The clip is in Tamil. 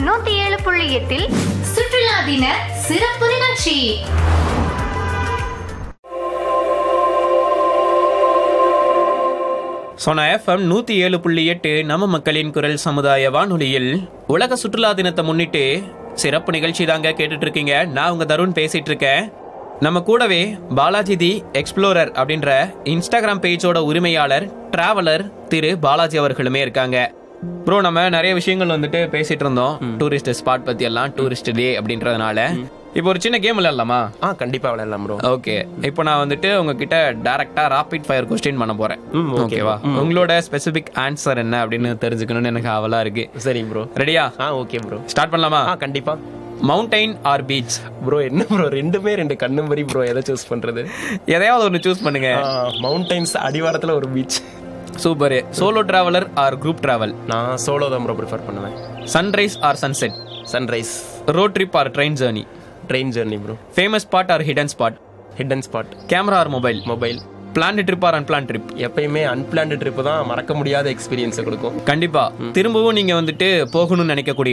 நூத்தி ஏழு புள்ளி எட்டில் சுற்றுலா தின சிறப்பு நிகழ்ச்சி சோனா எஃப்எம் நூத்தி ஏழு புள்ளி எட்டு நம்ம மக்களின் குரல் சமுதாய வானொலியில் உலக சுற்றுலா தினத்தை முன்னிட்டு சிறப்பு நிகழ்ச்சி தாங்க கேட்டுட்டு இருக்கீங்க நான் உங்க தருண் பேசிட்டு இருக்கேன் நம்ம கூடவே பாலாஜி தி எக்ஸ்ப்ளோரர் அப்படின்ற இன்ஸ்டாகிராம் பேஜோட உரிமையாளர் டிராவலர் திரு பாலாஜி அவர்களுமே இருக்காங்க ப்ரோ நம்ம நிறைய விஷயங்கள் வந்துட்டு பேசிட்டு இருந்தோம் டூரிஸ்ட் ஸ்பாட் பத்தி எல்லாம் டூரிஸ்ட் டே அப்படின்றதுனால இப்போ ஒரு சின்ன கேம் விளையாடலாமா ஆ கண்டிப்பா விளையாடலாம் ப்ரோ ஓகே இப்போ நான் வந்துட்டு உங்ககிட்ட டைரக்டா ராபிட் ஃபயர் கொஸ்டின் பண்ண போறேன் ம், okay. ஓகேவா உங்களோட ஸ்பெசிபிக் ஆன்சர் என்ன அப்படின்னு தெரிஞ்சுக்கணும்னு எனக்கு ஆவலா இருக்கு சரிங்க ப்ரோ ரெடியா ஆ ஓகே ப்ரோ ஸ்டார்ட் பண்ணலாமா ஆ கண்டிப்பா மவுண்டைன் ஆர் பீச் ப்ரோ என்ன ப்ரோ ரெண்டுமே ரெண்டு கண்ணு மாதிரி ப்ரோ எதை சூஸ் பண்றது எதையாவது ஒன்று சூஸ் பண்ணுங்க மவுண்டைன்ஸ் அடிவாரத்துல ஒரு beach super solo traveller or group travel நான் சோலோ தான் ப்ரோ ப்ரிஃபர் பண்ணுவேன் sunrise or sunset sunrise road trip or train journey train journey bro famous spot or hidden spot hidden spot camera or mobile mobile plan trip or unplan trip எப்பயுமே அன்பிளான்டு ட்ரிப் தான் மறக்க முடியாத எக்ஸ்பீரியன்ஸை கொடுக்கும் கண்டிப்பா திரும்பவும் நீங்க வந்துட்டு போகணும்னு நினைக்கக்கூடிய